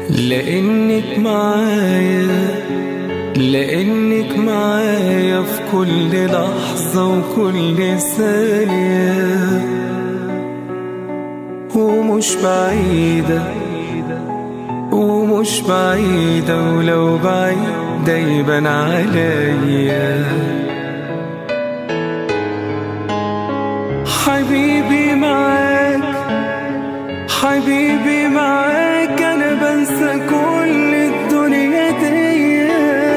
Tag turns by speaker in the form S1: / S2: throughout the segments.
S1: لانك معايا لانك معايا في كل لحظة وكل ثانية ومش بعيدة ومش بعيدة ولو بعيدة يبان عليا حبيبي معاك حبيبي معاك انا بنسى كل الدنيا دي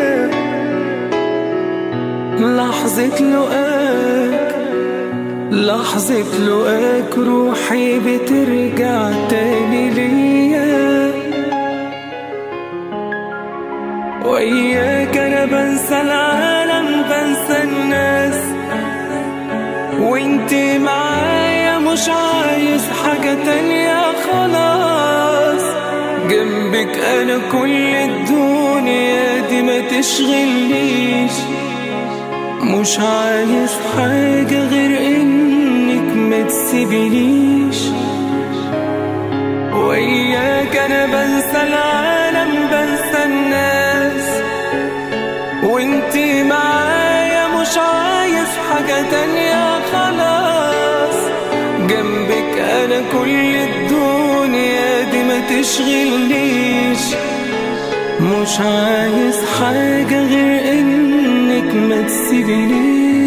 S1: لحظة لقاك لحظة لقاك روحي بترجع تاني ليا وإياك أنا بنسى العالم بنسى الناس وانتي معايا مش عايز حاجة تانية خلاص جنبك أنا كل الدنيا دي ما تشغلنيش مش عايز حاجة غير إنك ما تسيبنيش وإياك أنا بنسى العالم بنسى الناس وانتي معايا مش عايز حاجة تانية خلاص جنبك أنا كل الدنيا دي ما تشغلنيش مش عايز حاجة غير إنك ما تسيبنيش